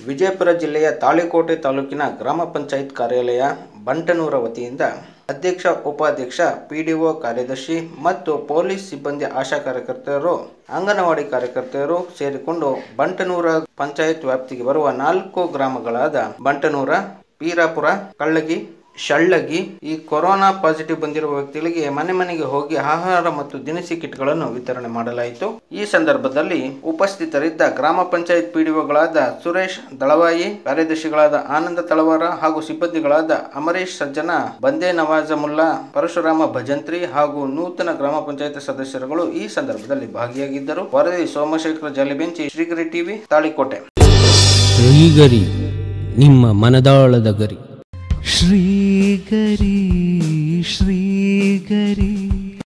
ವಿಜಯಪುರ ಜಿಲ್ಲೆಯ ತಾಳಿಕೋಟೆ ತಾಲೂಕಿನ ಗ್ರಾಮ ಪಂಚಾಯತ್ ಕಾರ್ಯಾಲಯ ಬಂಟನೂರ ವತಿಯಿಂದ ಅಧ್ಯಕ್ಷ ಉಪಾಧ್ಯಕ್ಷ ಪಿಡಿಒ ಕಾರ್ಯದರ್ಶಿ ಮತ್ತು ಪೊಲೀಸ್ ಸಿಬ್ಬಂದಿ ಆಶಾ ಕಾರ್ಯಕರ್ತೆಯರು ಅಂಗನವಾಡಿ ಕಾರ್ಯಕರ್ತೆಯರು ಸೇರಿಕೊಂಡು ಬಂಟನೂರ ಪಂಚಾಯತ್ ವ್ಯಾಪ್ತಿಗೆ ಬರುವ ನಾಲ್ಕು ಗ್ರಾಮಗಳಾದ ಬಂಟನೂರ ಪೀರಾಪುರ ಕಳ್ಳಗಿ ಶಳ್ಳಗಿ ಈ ಕೊರೋನಾ ಪಾಸಿಟಿವ್ ಬಂದಿರುವ ವ್ಯಕ್ತಿಗಳಿಗೆ ಮನೆ ಮನೆಗೆ ಹೋಗಿ ಆಹಾರ ಮತ್ತು ದಿನಸಿ ಕಿಟ್ಗಳನ್ನು ವಿತರಣೆ ಮಾಡಲಾಯಿತು ಈ ಸಂದರ್ಭದಲ್ಲಿ ಉಪಸ್ಥಿತರಿದ್ದ ಗ್ರಾಮ ಪಂಚಾಯತ್ ಪಿಡಿಒಗಳಾದ ಸುರೇಶ್ ದಳವಾಯಿ ಕಾರ್ಯದರ್ಶಿಗಳಾದ ಆನಂದ ತಳವಾರ ಹಾಗೂ ಸಿಬ್ಬಂದಿಗಳಾದ ಅಮರೇಶ್ ಸಜ್ಜನ ಬಂದೇ ನವಾಜ ಮುಲ್ಲಾ ಪರಶುರಾಮ ಭಜಂತ್ರಿ ಹಾಗೂ ನೂತನ ಗ್ರಾಮ ಪಂಚಾಯತ್ ಸದಸ್ಯರುಗಳು ಈ ಸಂದರ್ಭದಲ್ಲಿ ಭಾಗಿಯಾಗಿದ್ದರು ವರದಿ ಸೋಮಶೇಖರ ಜಲಿಬೆಂಚಿ ಶ್ರೀಗಿರಿ ಟಿವಿ ತಾಳಿಕೋಟೆ ಶ್ರೀಗರಿ ನಿಮ್ಮ ಮನದಾಳದ ಗರಿ श्रीगरी श्रीगरी